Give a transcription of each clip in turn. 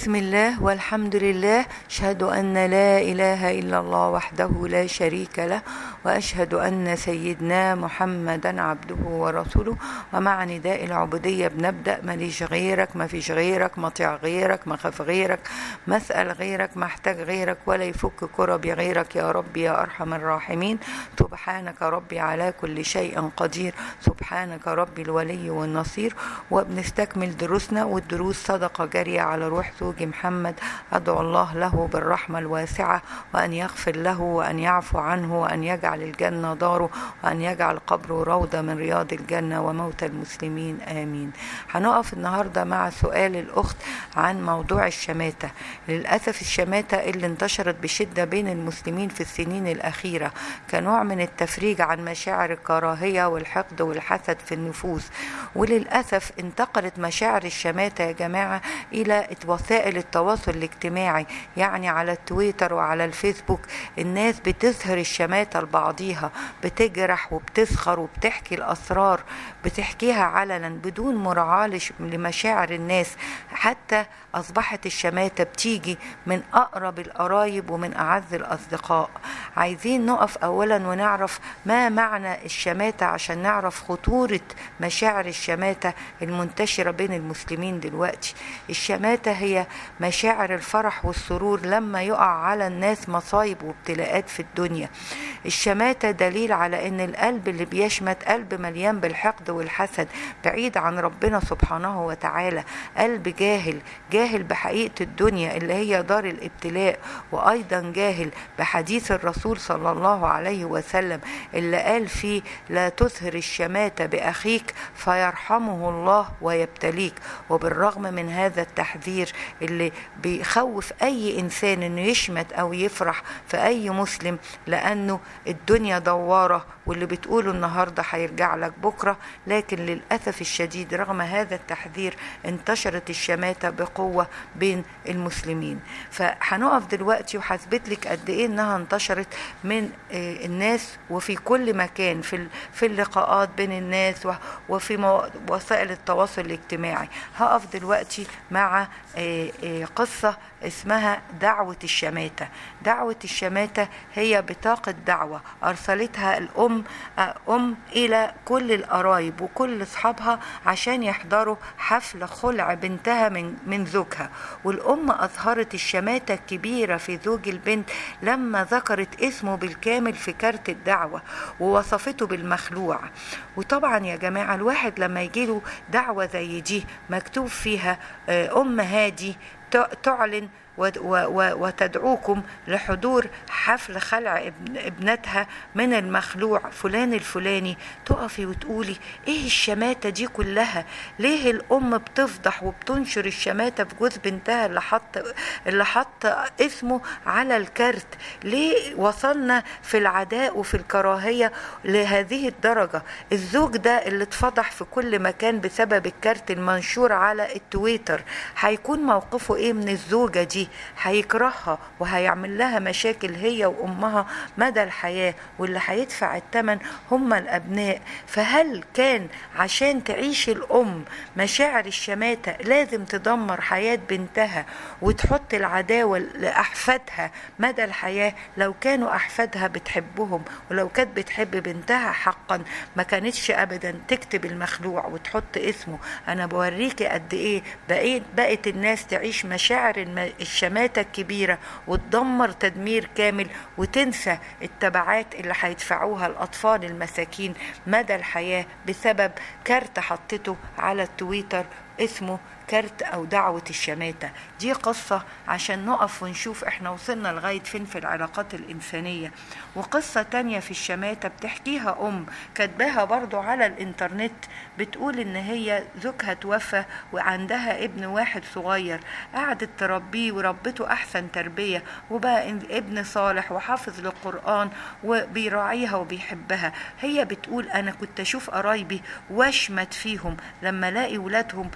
بسم الله والحمد لله اشهد ان لا اله الا الله وحده لا شريك له واشهد ان سيدنا محمدا عبده ورسوله ومع نداء العبوديه بنبدا ماليش غيرك ما فيش غيرك مطيع غيرك ما خاف غيرك مسال غيرك محتاج غيرك ولا يفك كربي غيرك يا ربي يا ارحم الراحمين سبحانك ربي على كل شيء قدير سبحانك ربي الولي والنصير وبنستكمل دروسنا والدروس صدقه جاريه على روح زوجي محمد أدعو الله له بالرحمة الواسعة وأن يغفر له وأن يعفو عنه وأن يجعل الجنة داره وأن يجعل قبره روضة من رياض الجنة وموت المسلمين آمين هنقف النهاردة مع سؤال الأخت عن موضوع الشماتة للأسف الشماتة اللي انتشرت بشدة بين المسلمين في السنين الأخيرة كنوع من التفريج عن مشاعر الكراهية والحقد والحسد في النفوس وللأسف انتقلت مشاعر الشماتة يا جماعة إلى وسائل التواصل الاجتماعي يعني على التويتر وعلى الفيسبوك الناس بتظهر الشماتة لبعضيها بتجرح وبتسخر وبتحكي الأسرار بتحكيها علنا بدون مراعاة لمشاعر الناس حتى أصبحت الشماتة بتيجي من أقرب القرايب ومن أعز الأصدقاء عايزين نقف أولا ونعرف ما معنى الشماتة عشان نعرف خطورة مشاعر الشماتة المنتشرة بين المسلمين دلوقتي الشماتة هي مشاعر الفرح والسرور لما يقع على الناس مصايب وابتلاءات في الدنيا الشماتة دليل على ان القلب اللي بيشمت قلب مليان بالحقد والحسد بعيد عن ربنا سبحانه وتعالى قلب جاهل جاهل بحقيقة الدنيا اللي هي دار الابتلاء وايضا جاهل بحديث الرسول صلى الله عليه وسلم اللي قال فيه لا تظهر الشماتة بأخيك فيرحمه الله ويبتليك وبالرغم من هذا التحذير اللي بيخوف اي انسان انه يشمت او يفرح في اي مسلم لانه الدنيا دواره واللي بتقوله النهارده هيرجع لك بكره لكن للاسف الشديد رغم هذا التحذير انتشرت الشماته بقوه بين المسلمين فهنقف دلوقتي وهثبت لك قد ايه انها انتشرت من الناس وفي كل مكان في في اللقاءات بين الناس وفي وسائل التواصل الاجتماعي هقف دلوقتي مع قصة اسمها دعوة الشماتة دعوة الشماتة هي بطاقة دعوة أرسلتها الأم أم إلى كل القرايب وكل أصحابها عشان يحضروا حفل خلع بنتها من, من زوجها والأم أظهرت الشماتة الكبيرة في زوج البنت لما ذكرت اسمه بالكامل في كارت الدعوة ووصفته بالمخلوع وطبعا يا جماعة الواحد لما يجيله دعوة زي دي مكتوب فيها أم هادي تعلن وتدعوكم لحضور حفل خلع ابنتها من المخلوع فلان الفلاني تقفي وتقولي ايه الشماتة دي كلها ليه الام بتفضح وبتنشر الشماتة في جوز بنتها اللي حط اللي حط اسمه على الكارت ليه وصلنا في العداء وفي الكراهية لهذه الدرجة الزوج ده اللي اتفضح في كل مكان بسبب الكارت المنشور على التويتر هيكون موقفه ايه من الزوجة دي هيكرهها وهيعمل لها مشاكل هي وامها مدى الحياه واللي هيدفع الثمن هم الابناء فهل كان عشان تعيش الام مشاعر الشماته لازم تدمر حياه بنتها وتحط العداوه لاحفادها مدى الحياه لو كانوا احفادها بتحبهم ولو كانت بتحب بنتها حقا ما كانتش ابدا تكتب المخلوع وتحط اسمه انا بوريكي قد ايه بقيت بقت الناس تعيش مشاعر الشماتة الكبيرة وتدمر تدمير كامل وتنسى التبعات اللي هيدفعوها الأطفال المساكين مدى الحياة بسبب كارت حطته على التويتر اسمه كارت او دعوة الشماتة دي قصة عشان نقف ونشوف احنا وصلنا لغاية فين في العلاقات الانسانية وقصة تانية في الشماتة بتحكيها ام كاتباها برضو على الانترنت بتقول ان هي زوجها توفى وعندها ابن واحد صغير قعدت تربيه وربته احسن تربية وبقى ابن صالح وحافظ للقرآن وبيراعيها وبيحبها هي بتقول انا كنت اشوف قرايبي واشمت فيهم لما الاقي ولادهم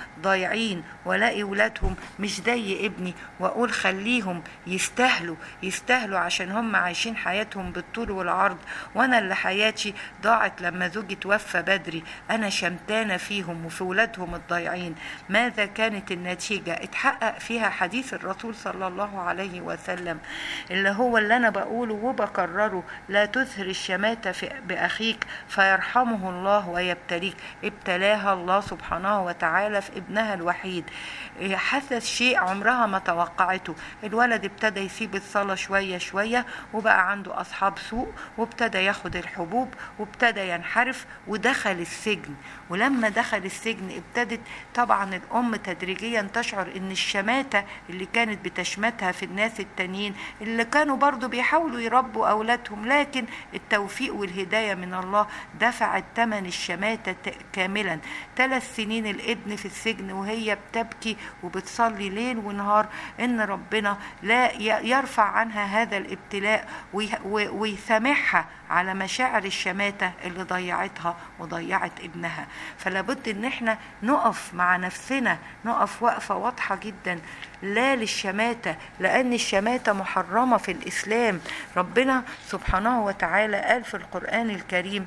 ضايعين والاقي ولادهم مش زي ابني واقول خليهم يستاهلوا يستاهلوا عشان هم عايشين حياتهم بالطول والعرض وانا اللي حياتي ضاعت لما زوجي توفى بدري انا شمتانه فيهم وفي ولادهم الضايعين ماذا كانت النتيجه اتحقق فيها حديث الرسول صلى الله عليه وسلم اللي هو اللي انا بقوله وبكرره لا تظهر الشماتة في بأخيك فيرحمه الله ويبتليك ابتلاها الله سبحانه وتعالى في ابنها الوحيد حدث شيء عمرها ما توقعته الولد ابتدى يسيب الصلاة شوية شوية وبقى عنده أصحاب سوء وابتدى ياخد الحبوب وابتدى ينحرف ودخل السجن ولما دخل السجن ابتدت طبعا الأم تدريجيا تشعر إن الشماتة اللي كانت بتشمتها في الناس التانيين اللي كانوا برضو بيحاولوا يربوا أولادهم لكن التوفيق والهداية من الله دفعت ثمن الشماتة كاملا ثلاث سنين الابن في السجن وهي بتبكي وبتصلي ليل ونهار ان ربنا لا يرفع عنها هذا الابتلاء ويسامحها على مشاعر الشماتة اللي ضيعتها وضيعت ابنها فلابد ان احنا نقف مع نفسنا نقف وقفة واضحة جدا لا للشماتة لأن الشماتة محرمة في الإسلام ربنا سبحانه وتعالى قال في القرآن الكريم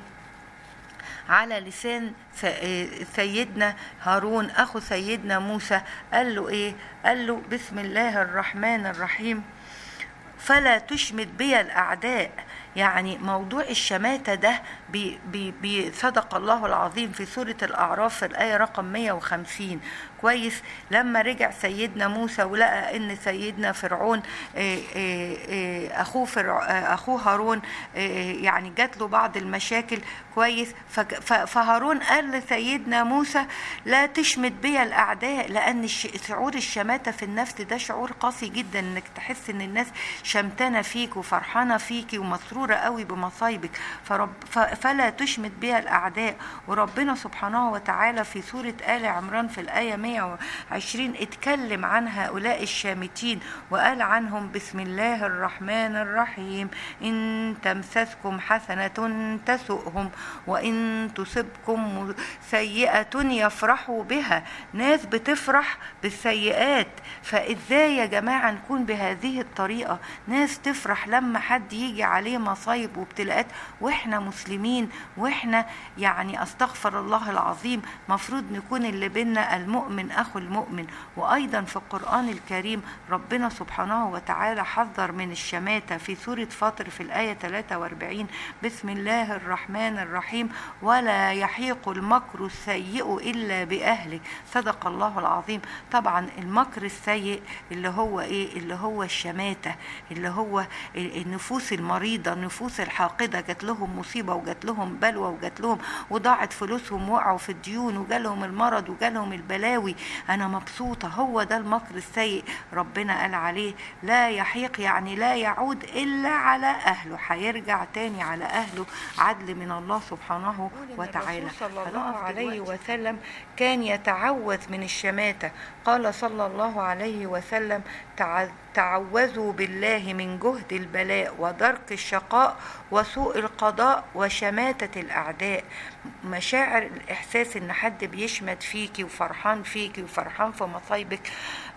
على لسان سيدنا هارون اخو سيدنا موسى قال له ايه قال له بسم الله الرحمن الرحيم فلا تشمت بي الاعداء يعني موضوع الشماتة ده بصدق الله العظيم في سورة الأعراف في الآية رقم 150 كويس لما رجع سيدنا موسى ولقى ان سيدنا فرعون اخوه فرع اخوه هارون يعني جات له بعض المشاكل كويس فهارون قال لسيدنا موسى لا تشمت بي الاعداء لان شعور الشماته في النفس ده شعور قاسي جدا انك تحس ان الناس شمتانه فيك وفرحانه فيك ومسروره قوي بمصايبك فرب فلا تشمت بها الاعداء وربنا سبحانه وتعالى في سوره ال عمران في الايه 120 اتكلم عن هؤلاء الشامتين وقال عنهم بسم الله الرحمن الرحيم إن تمسسكم حسنة تسؤهم وإن تصبكم سيئة يفرحوا بها ناس بتفرح بالسيئات فإزاي يا جماعة نكون بهذه الطريقة ناس تفرح لما حد يجي عليه مصايب وابتلاءات وإحنا مسلمين وإحنا يعني أستغفر الله العظيم مفروض نكون اللي بينا المؤمن المؤمن أخو المؤمن وأيضا في القرآن الكريم ربنا سبحانه وتعالى حذر من الشماتة في سورة فاطر في الآية 43 بسم الله الرحمن الرحيم ولا يحيق المكر السيء إلا بأهله صدق الله العظيم طبعا المكر السيء اللي هو إيه اللي هو الشماتة اللي هو النفوس المريضة النفوس الحاقدة جات لهم مصيبة وجات لهم بلوى وجات لهم وضاعت فلوسهم وقعوا في الديون وجالهم المرض وجالهم البلاوي انا مبسوطه هو ده المكر السيء ربنا قال عليه لا يحيق يعني لا يعود الا على اهله هيرجع تاني على اهله عدل من الله سبحانه وتعالى صلى الله عليه وسلم كان يتعوذ من الشماته قال صلى الله عليه وسلم تعوذوا بالله من جهد البلاء ودرك الشقاء وسوء القضاء وشماتة الأعداء مشاعر الإحساس إن حد بيشمت فيكي وفرحان فيكي وفرحان في مصايبك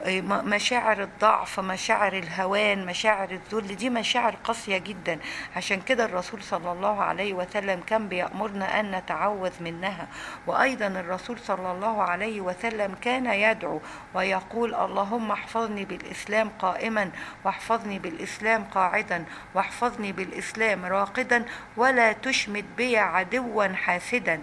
مشاعر الضعف مشاعر الهوان مشاعر الذل دي مشاعر قاسية جدا عشان كده الرسول صلى الله عليه وسلم كان بيأمرنا أن نتعوذ منها وأيضا الرسول صلى الله عليه وسلم كان يدعو ويقول اللهم احفظني بالإسلام قائما واحفظني بالإسلام قاعدا واحفظني بالإسلام راقدا ولا تشمت بي عدوا حاسدا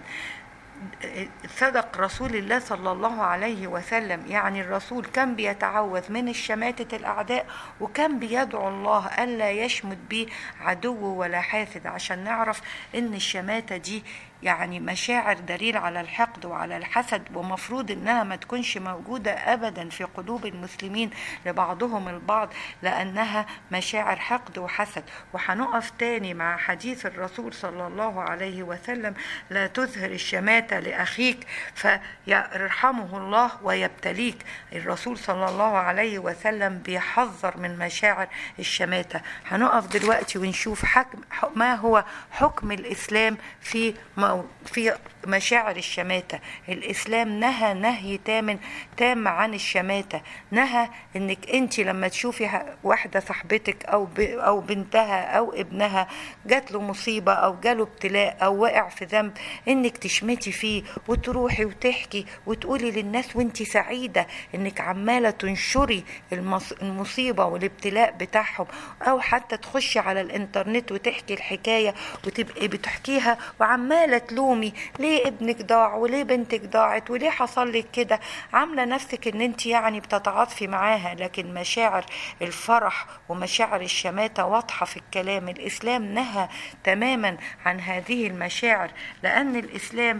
صدق رسول الله صلى الله عليه وسلم يعني الرسول كان بيتعوذ من الشماتة الأعداء وكان بيدعو الله ألا يشمت بيه عدو ولا حاسد عشان نعرف إن الشماتة دي يعني مشاعر دليل على الحقد وعلى الحسد ومفروض انها ما تكونش موجودة ابدا في قلوب المسلمين لبعضهم البعض لانها مشاعر حقد وحسد وهنقف تاني مع حديث الرسول صلى الله عليه وسلم لا تظهر الشماتة لاخيك فيرحمه الله ويبتليك الرسول صلى الله عليه وسلم بيحذر من مشاعر الشماتة هنقف دلوقتي ونشوف حكم ما هو حكم الاسلام في أو في مشاعر الشماتة الإسلام نهى نهي تام تام عن الشماتة نهى إنك أنت لما تشوفي واحدة صاحبتك أو ب أو بنتها أو ابنها جات له مصيبة أو جاله ابتلاء أو وقع في ذنب إنك تشمتي فيه وتروحي وتحكي وتقولي للناس وأنت سعيدة إنك عمالة تنشري المصيبة والابتلاء بتاعهم أو حتى تخشي على الإنترنت وتحكي الحكاية وتبقي بتحكيها وعمالة تلومي ليه ابنك ضاع وليه بنتك ضاعت وليه حصل لك كده عاملة نفسك ان انت يعني بتتعاطفي معاها لكن مشاعر الفرح ومشاعر الشماتة واضحة في الكلام الإسلام نهى تماما عن هذه المشاعر لأن الإسلام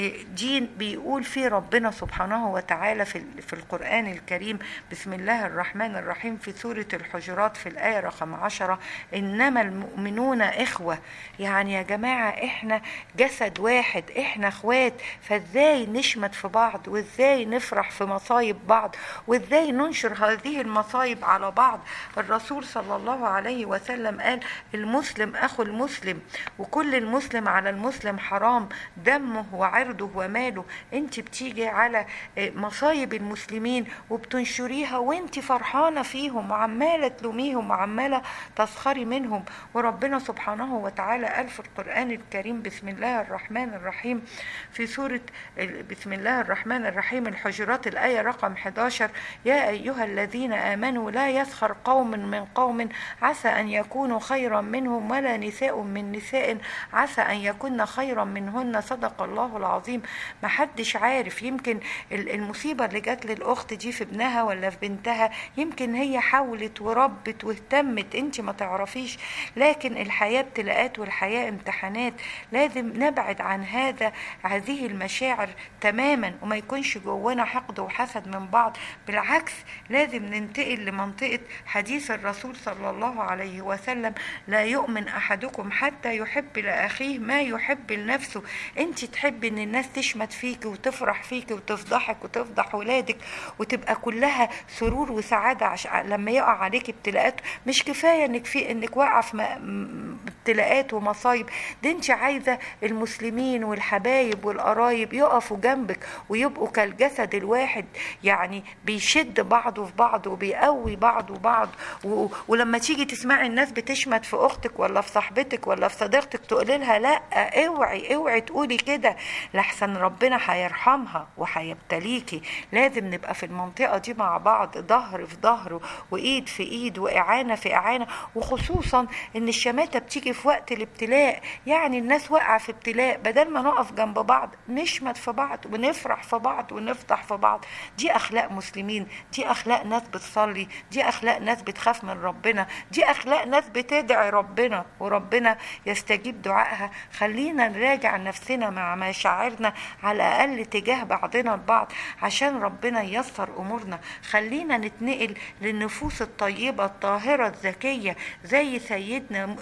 دين بيقول فيه ربنا سبحانه وتعالى في, في القرآن الكريم بسم الله الرحمن الرحيم في سورة الحجرات في الآية رقم عشرة إنما المؤمنون إخوة يعني يا جماعة إحنا جسد واحد إحنا إخوات فإزاي نشمت في بعض وإزاي نفرح في مصايب بعض وإزاي ننشر هذه المصايب على بعض الرسول صلى الله عليه وسلم قال المسلم أخو المسلم وكل المسلم على المسلم حرام دمه وعرضه وماله انت بتيجي على مصايب المسلمين وبتنشريها وانت فرحانة فيهم وعمالة تلوميهم وعمالة تسخري منهم وربنا سبحانه وتعالى قال في القرآن الكريم بسم الله الرحمن الرحيم في سورة بسم الله الرحمن الرحيم الحجرات الآية رقم 11 يا أيها الذين آمنوا لا يسخر قوم من قوم عسى أن يكونوا خيرا منهم ولا نساء من نساء عسى أن يكن خيرا منهن صدق الله العظيم محدش عارف يمكن المصيبة اللي جات للأخت دي في ابنها ولا في بنتها يمكن هي حاولت وربت واهتمت انت ما تعرفيش لكن الحياة ابتلاءات والحياة امتحانات لازم نبعد عن هذا هذه المشاعر تماما وما يكونش جوانا حقد وحسد من بعض بالعكس لازم ننتقل لمنطقة حديث الرسول صلى الله عليه وسلم لا يؤمن أحدكم حتى يحب لأخيه ما يحب لنفسه انت تحبي ان الناس تشمت فيك وتفرح فيك وتفضحك وتفضح ولادك وتبقى كلها سرور وسعادة عش... لما يقع عليك ابتلاءات مش كفاية انك في انك واقعة في م... ابتلاءات ومصايب دي انت عايزة المسلمين والحبايب والقرايب يقفوا جنبك ويبقوا كالجسد الواحد يعني بيشد بعضه في بعض وبيقوي بعضه بعض و... ولما تيجي تسمعي الناس بتشمت في اختك ولا في صاحبتك ولا في صديقتك تقولي لها لا اوعي اوعي تقولي كده لحسن ربنا هيرحمها وهيبتليكي لازم نبقى في المنطقة دي مع بعض ظهر في ظهر وايد في ايد واعانة في اعانة وخصوصا ان الشماتة بتيجي في وقت الابتلاء يعني الناس واقعة في ابتلاء بدل ما نقف جنب بعض نشمت في بعض ونفرح في بعض ونفضح في بعض دي اخلاق مسلمين دي اخلاق ناس بتصلي دي اخلاق ناس بتخاف من ربنا دي اخلاق ناس بتدعي ربنا وربنا يستجيب دعائها خلينا نراجع نفسنا مع مشاعرنا على الاقل تجاه بعضنا البعض عشان ربنا ييسر امورنا خلينا نتنقل للنفوس الطيبه الطاهره الذكيه زي سيدنا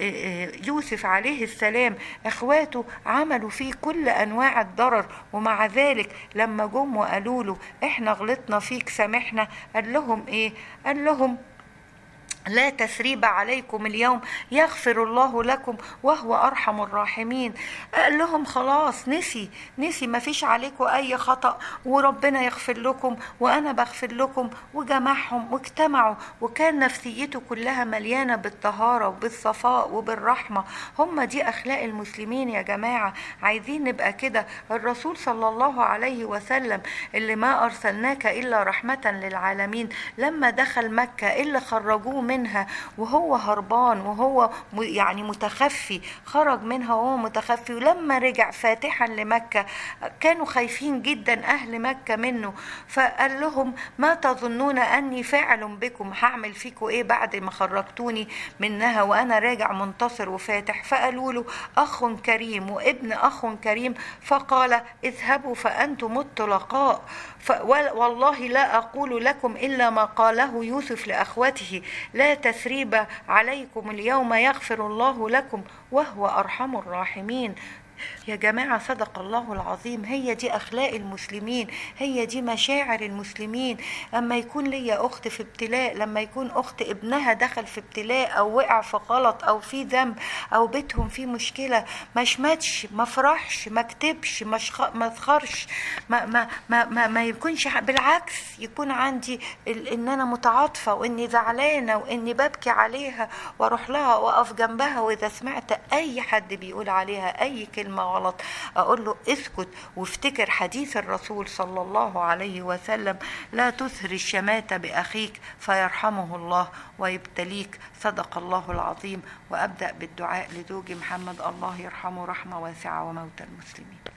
يوسف عليه السلام اخواته عملوا فيه كل انواع الضرر ومع ذلك لما جم وقالوا له احنا غلطنا فيك سامحنا قال لهم ايه قال لهم لا تثريب عليكم اليوم يغفر الله لكم وهو ارحم الراحمين قال لهم خلاص نسي نسي ما فيش عليكم اي خطا وربنا يغفر لكم وانا بغفر لكم وجمعهم واجتمعوا وكان نفسيته كلها مليانه بالطهاره وبالصفاء وبالرحمه هم دي اخلاق المسلمين يا جماعه عايزين نبقى كده الرسول صلى الله عليه وسلم اللي ما ارسلناك الا رحمه للعالمين لما دخل مكه اللي خرجوه منها وهو هربان وهو يعني متخفي خرج منها وهو متخفي ولما رجع فاتحا لمكة كانوا خايفين جدا أهل مكة منه فقال لهم ما تظنون أني فاعل بكم هعمل فيكم إيه بعد ما خرجتوني منها وأنا راجع منتصر وفاتح فقالوا له أخ كريم وابن أخ كريم فقال اذهبوا فأنتم الطلقاء والله لا أقول لكم إلا ما قاله يوسف لأخوته لا تثريب عليكم اليوم يغفر الله لكم وهو أرحم الراحمين يا جماعة صدق الله العظيم هي دي أخلاق المسلمين هي دي مشاعر المسلمين أما يكون ليا أخت في ابتلاء لما يكون أخت ابنها دخل في ابتلاء أو وقع في غلط أو في ذنب أو بيتهم في مشكلة ما شمتش ما فرحش ما كتبش ما, شخ... ما تخرش ما, ما, ما, ما, ما يكونش بالعكس يكون عندي ال... إن أنا متعاطفة وإني زعلانة وإني ببكي عليها وأروح لها وأقف جنبها وإذا سمعت أي حد بيقول عليها أي كلمة غلط أقول له اسكت وافتكر حديث الرسول صلى الله عليه وسلم لا تثر الشماتة بأخيك فيرحمه الله ويبتليك صدق الله العظيم وأبدأ بالدعاء لزوجي محمد الله يرحمه رحمة واسعة وموتى المسلمين